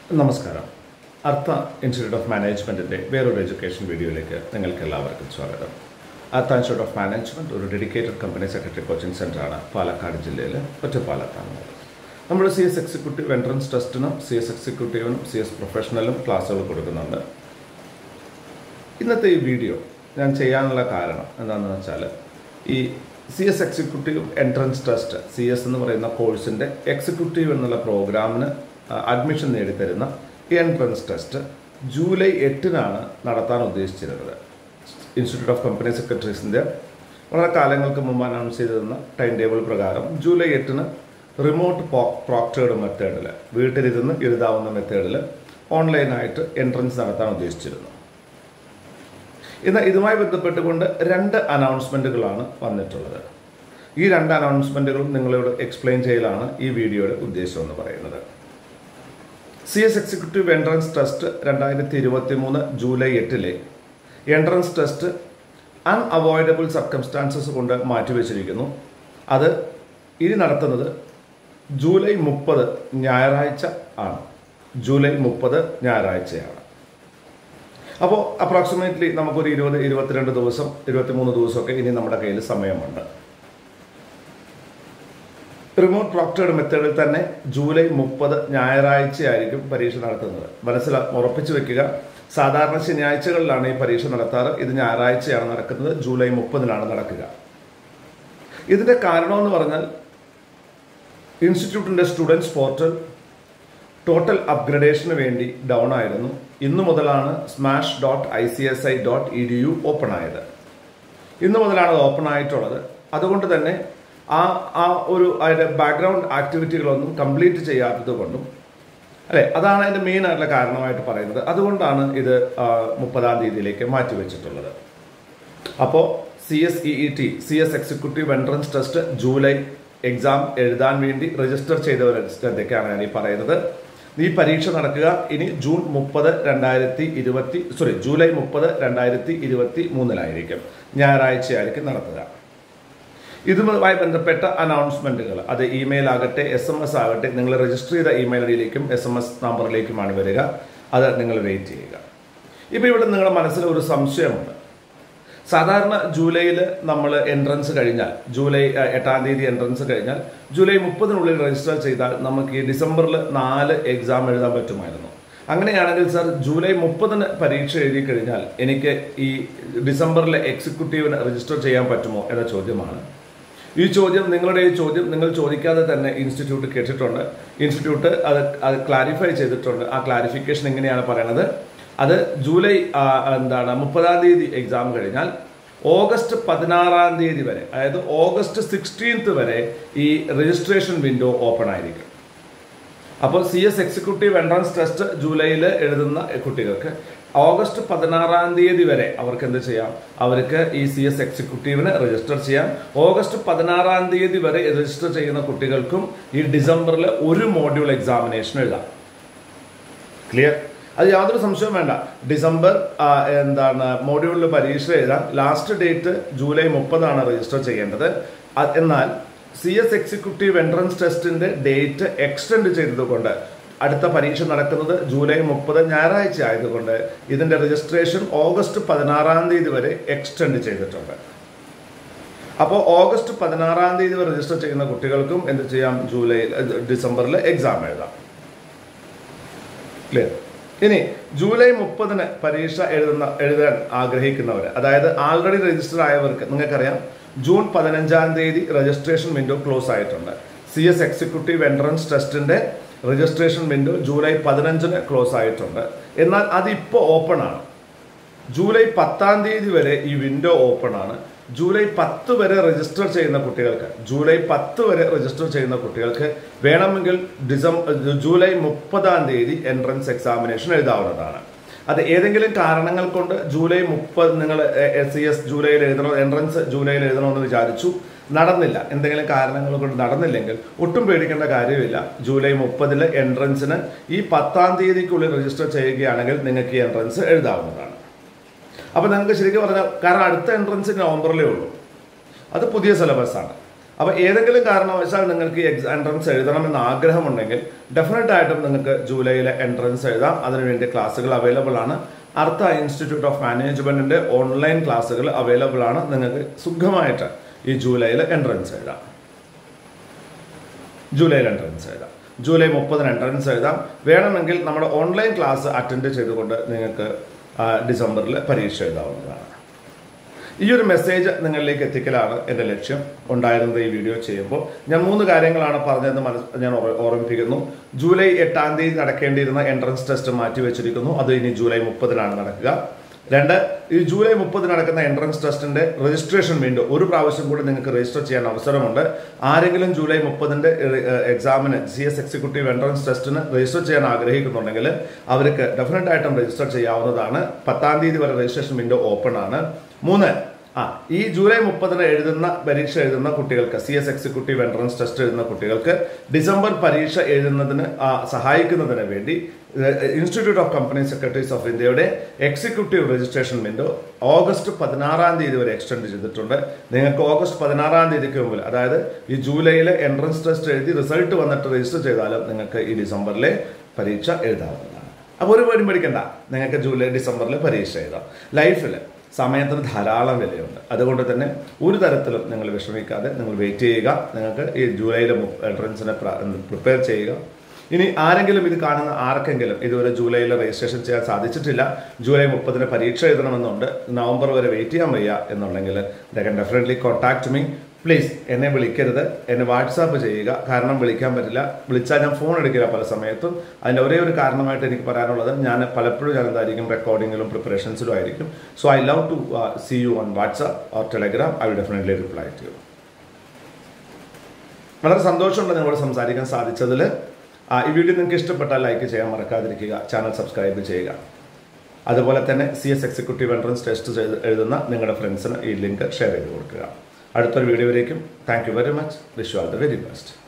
നമസ്കാരം അർത്ഥ institute of മാനേജ്മെൻറ്റിൻ്റെ വേറൊരു എഡ്യൂക്കേഷൻ വീഡിയോയിലേക്ക് നിങ്ങൾക്ക് എല്ലാവർക്കും സ്വാഗതം അർത്ഥ ഇൻസ്റ്റിറ്റ്യൂട്ട് ഓഫ് മാനേജ്മെൻറ്റ് ഒരു ഡെഡിക്കേറ്റഡ് കമ്പനി സെക്രട്ടറി കോച്ചിങ് സെൻ്ററാണ് പാലക്കാട് ജില്ലയിൽ ഒറ്റപ്പാലത്താണുള്ളത് നമ്മൾ സി എസ് എക്സിക്യൂട്ടീവ് എൻട്രൻസ് ടെസ്റ്റിനും സി എസ് എക്സിക്യൂട്ടീവിനും സി എസ് പ്രൊഫഷണലും ക്ലാസ്സുകൾ കൊടുക്കുന്നുണ്ട് ഇന്നത്തെ ഈ വീഡിയോ ഞാൻ ചെയ്യാനുള്ള കാരണം എന്താണെന്ന് വെച്ചാൽ ഈ C S executive entrance test C S എന്ന് പറയുന്ന കോഴ്സിൻ്റെ എക്സിക്യൂട്ടീവ് എന്നുള്ള പ്രോഗ്രാമിന് അഡ്മിഷൻ നേടിത്തരുന്ന എൻട്രൻസ് ടെസ്റ്റ് ജൂലൈ എട്ടിനാണ് നടത്താൻ ഉദ്ദേശിച്ചിരുന്നത് ഇൻസ്റ്റിറ്റ്യൂട്ട് ഓഫ് കമ്പനി സെക്രട്ടറീസിൻ്റെ വളരെ കാലങ്ങൾക്ക് മുമ്പ് അനൗൺസ് ചെയ്തിരുന്ന ടൈം ടേബിൾ പ്രകാരം ജൂലൈ എട്ടിന് റിമോട്ട് പ്രോക്ടേഡ് മെത്തേഡിൽ വീട്ടിലിരുന്ന് എഴുതാവുന്ന മെത്തേഡിൽ ഓൺലൈനായിട്ട് എൻട്രൻസ് നടത്താൻ ഉദ്ദേശിച്ചിരുന്നു ഇന്ന് ഇതുമായി ബന്ധപ്പെട്ടുകൊണ്ട് രണ്ട് അനൗൺസ്മെൻറ്റുകളാണ് വന്നിട്ടുള്ളത് ഈ രണ്ട് അനൗൺസ്മെൻറ്റുകളും നിങ്ങളോട് എക്സ്പ്ലെയിൻ ചെയ്യലാണ് ഈ വീഡിയോയുടെ ഉദ്ദേശം എന്ന് പറയുന്നത് C S executive entrance test രണ്ടായിരത്തി ഇരുപത്തി മൂന്ന് ജൂലൈ എട്ടിലെ എൻട്രൻസ് ടെസ്റ്റ് അൺഅവോയ്ഡബിൾ സർക്കംസ്റ്റാൻസസ് കൊണ്ട് മാറ്റിവെച്ചിരിക്കുന്നു അത് ഇനി നടത്തുന്നത് ജൂലൈ മുപ്പത് ഞായറാഴ്ച ആണ് ജൂലൈ മുപ്പത് ഞായറാഴ്ചയാണ് അപ്പോൾ അപ്രോക്സിമേറ്റ്ലി നമുക്കൊരു ഇരുപത് ഇരുപത്തിരണ്ട് ദിവസം ഇരുപത്തിമൂന്ന് ദിവസമൊക്കെ ഇനി നമ്മുടെ കയ്യിൽ സമയമുണ്ട് റിമോട്ട് പ്രോക്ടേഡ് മെത്തേഡിൽ തന്നെ ജൂലൈ മുപ്പത് ഞായറാഴ്ചയായിരിക്കും പരീക്ഷ നടത്തുന്നത് മനസ്സിൽ ഉറപ്പിച്ചു വെക്കുക സാധാരണ ശനിയാഴ്ചകളിലാണ് ഈ പരീക്ഷ നടത്താറ് ഇത് ഞായറാഴ്ചയാണ് നടക്കുന്നത് ജൂലൈ മുപ്പതിനാണ് നടക്കുക ഇതിന്റെ കാരണമെന്ന് പറഞ്ഞാൽ ഇൻസ്റ്റിറ്റ്യൂട്ടിന്റെ സ്റ്റുഡൻസ് പോർട്ടൽ ടോട്ടൽ അപ്ഗ്രഡേഷന് വേണ്ടി ഡൗൺ ആയിരുന്നു ഇന്നു മുതലാണ് smash dot I C S I dot E D U open ആയത് ഇന്നു മുതലാണ് അത് ഓപ്പൺ ആയിട്ടുള്ളത് അതുകൊണ്ട് തന്നെ ആ ആ ഒരു അതിൻ്റെ ബാക്ക്ഗ്രൗണ്ട് ആക്ടിവിറ്റികളൊന്നും കംപ്ലീറ്റ് ചെയ്യാത്തത് കൊണ്ടും അല്ലെ അതാണ് അതിൻ്റെ മെയിൻ ആയിട്ടുള്ള കാരണമായിട്ട് പറയുന്നത് അതുകൊണ്ടാണ് ഇത് മുപ്പതാം തീയതിയിലേക്ക് മാറ്റിവെച്ചിട്ടുള്ളത് അപ്പോൾ C S E E T C S executive entrance test July exam എഴുതാൻ വേണ്ടി രജിസ്റ്റർ ചെയ്തവരെ ശ്രദ്ധയ്ക്കാണ് ഞാൻ ഈ പറയുന്നത് ഈ പരീക്ഷ നടക്കുക ഇനി ജൂൺ മുപ്പത് രണ്ടായിരത്തി ഇരുപത്തി സോറി ജൂലൈ മുപ്പത് രണ്ടായിരത്തി ഇരുപത്തി മൂന്നിലായിരിക്കും ഞായറാഴ്ചയായിരിക്കും നടത്തുക ഇതുമായി ബന്ധപ്പെട്ട അനൗൺസ്മെന്റുകൾ അത് ഇമെയിൽ ആകട്ടെ എസ് എം എസ് ആകട്ടെ നിങ്ങൾ രജിസ്റ്റർ ചെയ്ത ഇമെയിൽ ഐഡിയിലേക്കും എസ് എം എസ് നമ്പറിലേക്കുമാണ് വരിക അത് നിങ്ങൾ വെയിറ്റ് ചെയ്യുക ഇപ്പൊ ഇവിടെ നിങ്ങളുടെ മനസ്സിൽ ഒരു സംശയമുണ്ട് സാധാരണ ജൂലൈയിൽ നമ്മൾ എൻട്രൻസ് കഴിഞ്ഞാൽ ജൂലൈ എട്ടാം തീയതി എൻട്രൻസ് കഴിഞ്ഞാൽ ജൂലൈ മുപ്പതിനുള്ളിൽ രജിസ്റ്റർ ചെയ്താൽ നമുക്ക് ഈ ഡിസംബറിൽ നാല് എക്സാം എഴുതാൻ പറ്റുമായിരുന്നു അങ്ങനെയാണെങ്കിൽ സാർ ജൂലൈ മുപ്പതിന് പരീക്ഷ എഴുതി കഴിഞ്ഞാൽ എനിക്ക് ഈ ഡിസംബറിലെ എക്സിക്യൂട്ടീവിന് രജിസ്റ്റർ ചെയ്യാൻ പറ്റുമോ എന്ന ചോദ്യമാണ് ഈ ചോദ്യം നിങ്ങളുടെ ഈ ചോദ്യം നിങ്ങൾ ചോദിക്കാതെ തന്നെ ഇൻസ്റ്റിറ്റ്യൂട്ട് കേട്ടിട്ടുണ്ട് ഇൻസ്റ്റിറ്റ്യൂട്ട് അത് അത് ക്ലാരിഫൈ ചെയ്തിട്ടുണ്ട് ആ ക്ലാരിഫിക്കേഷൻ എങ്ങനെയാണ് പറയണത് അത് ജൂലൈ എന്താണ് മുപ്പതാം തീയതി എക്സാം കഴിഞ്ഞാൽ ഓഗസ്റ്റ് പതിനാറാം തീയതി വരെ അതായത് ഓഗസ്റ്റ് സിക്സ്റ്റീൻത്ത് വരെ ഈ രജിസ്ട്രേഷൻ വിൻഡോ ഓപ്പൺ ആയിരിക്കും അപ്പോൾ C S executive entrance test ജൂലൈയിൽ എഴുതുന്ന കുട്ടികൾക്ക് ഓഗസ്റ്റ് പതിനാറാം തീയതി വരെ അവർക്ക് എന്ത് ചെയ്യാം അവർക്ക് ഈ സി എസ് എക്സിക്യൂട്ടീവിന് രജിസ്റ്റർ ചെയ്യാം ഓഗസ്റ്റ് പതിനാറാം തീയതി വരെ രജിസ്റ്റർ ചെയ്യുന്ന കുട്ടികൾക്കും ഈ ഡിസംബറിൽ ഒരു മോഡ്യൂൾ എക്സാമിനേഷൻ എഴുതാം ക്ലിയർ അത് യാതൊരു സംശയവും വേണ്ട ഡിസംബർ എന്താണ് മോഡ്യൂളിൽ പരീക്ഷ എഴുതാൻ ലാസ്റ്റ് ഡേറ്റ് ജൂലൈ മുപ്പതാണ് രജിസ്റ്റർ ചെയ്യേണ്ടത് എന്നാൽ സി എസ് എക്സിക്യൂട്ടീവ് എൻട്രൻസ് ടെസ്റ്റിന്റെ ഡേറ്റ് എക്സ്റ്റെൻഡ് ചെയ്തതുകൊണ്ട് അടുത്ത പരീക്ഷ നടക്കുന്നത് ജൂലൈ മുപ്പത് ഞായറാഴ്ച ആയതുകൊണ്ട് ഇതിന്റെ രജിസ്ട്രേഷൻ ഓഗസ്റ്റ് പതിനാറാം തീയതി വരെ എക്സ്റ്റെൻഡ് ചെയ്തിട്ടുണ്ട് അപ്പോൾ ഓഗസ്റ്റ് പതിനാറാം തീയതി വരെ രജിസ്റ്റർ ചെയ്യുന്ന കുട്ടികൾക്കും എന്ത് ചെയ്യാം ജൂലൈ ഡിസംബറിൽ എക്സാം എഴുതാം ക്ലിയർ ഇനി ജൂലൈ മുപ്പതിന് പരീക്ഷ എഴുതുന്ന എഴുതാൻ ആഗ്രഹിക്കുന്നവർ അതായത് ആൾറെഡി രജിസ്റ്റർ ആയവർക്ക് നിങ്ങൾക്കറിയാം ജൂൺ പതിനഞ്ചാം തീയതി രജിസ്ട്രേഷൻ വിൻഡോ ക്ലോസ് ആയിട്ടുണ്ട് സി എസ് എക്സിക്യൂട്ടീവ് എൻട്രൻസ് ടെസ്റ്റിന്റെ രജിസ്ട്രേഷൻ വിൻഡോ ജൂലൈ പതിനഞ്ചിന് ക്ലോസ് ആയിട്ടുണ്ട് എന്നാൽ അതിപ്പോൾ ഓപ്പൺ ആണ് ജൂലൈ പത്താം തീയതി വരെ ഈ വിൻഡോ ഓപ്പൺ ആണ് ജൂലൈ പത്ത് വരെ രജിസ്റ്റർ ചെയ്യുന്ന കുട്ടികൾക്ക് ജൂലൈ പത്ത് വരെ രജിസ്റ്റർ ചെയ്യുന്ന കുട്ടികൾക്ക് വേണമെങ്കിൽ ഡിസംബർ ജൂലൈ മുപ്പതാം തീയതി എൻട്രൻസ് എക്സാമിനേഷൻ എഴുതാവുന്നതാണ് അത് ഏതെങ്കിലും കാരണങ്ങൾ കൊണ്ട് ജൂലൈ മുപ്പത് നിങ്ങൾ എസ് സി എസ് ജൂലൈയിൽ എഴുതണോ എൻട്രൻസ് ജൂലൈയിൽ എഴുതണമെന്ന് വിചാരിച്ചു നടന്നില്ല എന്തെങ്കിലും കാരണങ്ങൾ കൊണ്ട് നടന്നില്ലെങ്കിൽ ഒട്ടും പേടിക്കേണ്ട കാര്യമില്ല ജൂലൈ മുപ്പതില് എൻട്രൻസിന് ഈ പത്താം തീയതിക്കുള്ളിൽ രജിസ്റ്റർ ചെയ്യുകയാണെങ്കിൽ നിങ്ങൾക്ക് ഈ എൻട്രൻസ് എഴുതാവുന്നതാണ് അപ്പൊ നിങ്ങൾക്ക് ശരിക്കും പറഞ്ഞാൽ കാരണം അടുത്ത എൻട്രൻസ് നവംബറിലേ ഉള്ളൂ അത് പുതിയ സിലബസ് ആണ് അപ്പോൾ ഏതെങ്കിലും കാരണവശാൽ നിങ്ങൾക്ക് ഈ എക്സ് എൻട്രൻസ് എഴുതണമെന്ന് ആഗ്രഹമുണ്ടെങ്കിൽ ഡെഫിനറ്റ് ആയിട്ടും നിങ്ങൾക്ക് ജൂലൈയിലെ എൻട്രൻസ് എഴുതാം അതിനുവേണ്ടി ക്ലാസ്സുകൾ അവൈലബിൾ ആണ് അർത്ഥ ഇൻസ്റ്റിറ്റ്യൂട്ട് ഓഫ് മാനേജ്മെന്റിന്റെ ഓൺലൈൻ ക്ലാസ്സുകൾ അവൈലബിൾ ആണ് നിങ്ങൾക്ക് സുഖമായിട്ട് ഈ ജൂലൈയിൽ എൻട്രൻസ് എഴുതാം ജൂലൈയിൽ എൻട്രൻസ് എഴുതാം ജൂലൈ മുപ്പതിന് എൻട്രൻസ് എഴുതാം വേണമെങ്കിൽ നമ്മുടെ ഓൺലൈൻ ക്ലാസ് അറ്റൻഡ് ചെയ്തുകൊണ്ട് നിങ്ങൾക്ക് ആ, ഡിസംബറിൽ പരീക്ഷ എഴുതാവുന്നതാണ് ഈ ഒരു മെസ്സേജ് നിങ്ങളിലേക്ക് എത്തിക്കലാണ് എൻ്റെ ലക്ഷ്യം ഉണ്ടായിരുന്നത് ഈ വീഡിയോ ചെയ്യുമ്പോൾ ഞാൻ മൂന്ന് കാര്യങ്ങളാണ് പറഞ്ഞതെന്ന് മനസ് ഞാൻ ഓർ- ഓർമ്മിപ്പിക്കുന്നു ജൂലൈ എട്ടാം തീയതി നടക്കേണ്ടിയിരുന്ന എൻട്രൻസ് ടെസ്റ്റ് മാറ്റിവെച്ചിരിക്കുന്നു അത് ഇനി ജൂലൈ മുപ്പതിനാണ് നടക്കുക രണ്ട് ഈ ജൂലൈ മുപ്പതിന് നടക്കുന്ന എൻട്രൻസ് ടെസ്റ്റിന്റെ രജിസ്ട്രേഷൻ വിൻഡോ ഒരു പ്രാവശ്യം കൂടി നിങ്ങൾക്ക് രജിസ്റ്റർ ചെയ്യാൻ അവസരമുണ്ട് ആരെങ്കിലും ജൂലൈ മുപ്പതിന്റെ എക്സാമിന് സി എസ് എക്സിക്യൂട്ടീവ് എൻട്രൻസ് ടെസ്റ്റിന് രജിസ്റ്റർ ചെയ്യാൻ ആഗ്രഹിക്കുന്നുണ്ടെങ്കിൽ അവർക്ക് ഡെഫിനറ്റ് ആയിട്ടും രജിസ്റ്റർ ചെയ്യാവുന്നതാണ് പത്താം തീയതി വരെ രജിസ്ട്രേഷൻ വിൻഡോ ഓപ്പൺ ആണ് മൂന്ന് ആ ഈ ജൂലൈ മുപ്പതിന് എഴുതുന്ന പരീക്ഷ എഴുതുന്ന കുട്ടികൾക്ക് C S executive entrance test എഴുതുന്ന കുട്ടികൾക്ക് ഡിസംബർ പരീക്ഷ എഴുതുന്നതിന് ആ, സഹായിക്കുന്നതിന് വേണ്ടി institute of company secretaries of ഇന്ത്യയുടെ എക്സിക്യൂട്ടീവ് രജിസ്ട്രേഷൻ വിൻഡോ ഓഗസ്റ്റ് പതിനാറാം തീയതി വരെ എക്സ്റ്റെൻഡ് ചെയ്തിട്ടുണ്ട് നിങ്ങൾക്ക് ഓഗസ്റ്റ് പതിനാറാം തീയതിക്ക് മുമ്പിൽ അതായത് ഈ ജൂലൈയിലെ എൻട്രൻസ് ടെസ്റ്റ് എഴുതി റിസൾട്ട് വന്നിട്ട് രജിസ്റ്റർ ചെയ്താലും നിങ്ങൾക്ക് ഈ ഡിസംബറിലെ പരീക്ഷ എഴുതാവുന്നതാണ് അപ്പോൾ ഒരു പേരും പേടിക്കണ്ട നിങ്ങൾക്ക് ജൂലൈ ഡിസംബറിൽ പരീക്ഷ എഴുതാം ലൈഫിൽ സമയത്തിന് ധാരാളം വിലയുണ്ട് അതുകൊണ്ട് തന്നെ ഒരു തരത്തിലും നിങ്ങൾ വിഷമിക്കാതെ നിങ്ങൾ വെയിറ്റ് ചെയ്യുക നിങ്ങൾക്ക് ഈ ജൂലൈയിലെ എൻട്രൻസിനെ പ്രിപ്പയർ ചെയ്യുക ഇനി ആരെങ്കിലും ഇത് കാണുന്ന ആർക്കെങ്കിലും ഇതുവരെ ജൂലൈയിൽ രജിസ്ട്രേഷൻ ചെയ്യാൻ സാധിച്ചിട്ടില്ല ജൂലൈ മുപ്പതിന് പരീക്ഷ എഴുതണമെന്നുണ്ട് നവംബർ വരെ വെയിറ്റ് ചെയ്യാൻ വയ്യ എന്നുണ്ടെങ്കിൽ the can definitely contact me please എന്നെ വിളിക്കരുത് എന്നെ വാട്സാപ്പ് ചെയ്യുക കാരണം വിളിക്കാൻ പറ്റില്ല വിളിച്ചാൽ ഞാൻ ഫോൺ എടുക്കില്ല പല സമയത്തും അതിൻ്റെ ഒരേ ഒരു കാരണമായിട്ട് എനിക്ക് പറയാനുള്ളത് ഞാൻ പലപ്പോഴും ഞാൻ എന്തായിരിക്കും റെക്കോർഡിങ്ങിലും പ്രിപ്പറേഷൻസിലും ആയിരിക്കും so I love to see you on WhatsApp or Telegram I will definitely reply to you വളരെ സന്തോഷമുണ്ട് നിങ്ങളോട് സംസാരിക്കാൻ സാധിച്ചതിൽ ഈ വീഡിയോ നിങ്ങൾക്ക് ഇഷ്ടപ്പെട്ടാൽ ലൈക്ക് ചെയ്യാൻ മറക്കാതിരിക്കുക ചാനൽ സബ്സ്ക്രൈബ് ചെയ്യുക അതുപോലെ തന്നെ C S executive entrance test ചെയ്ത് എഴുതുന്ന നിങ്ങളുടെ ഫ്രണ്ട്സിന് ഈ ലിങ്ക് ഷെയർ ചെയ്ത് കൊടുക്കുക അടുത്തൊരു വീഡിയോയിലേക്കും thank you very much wish you all the very best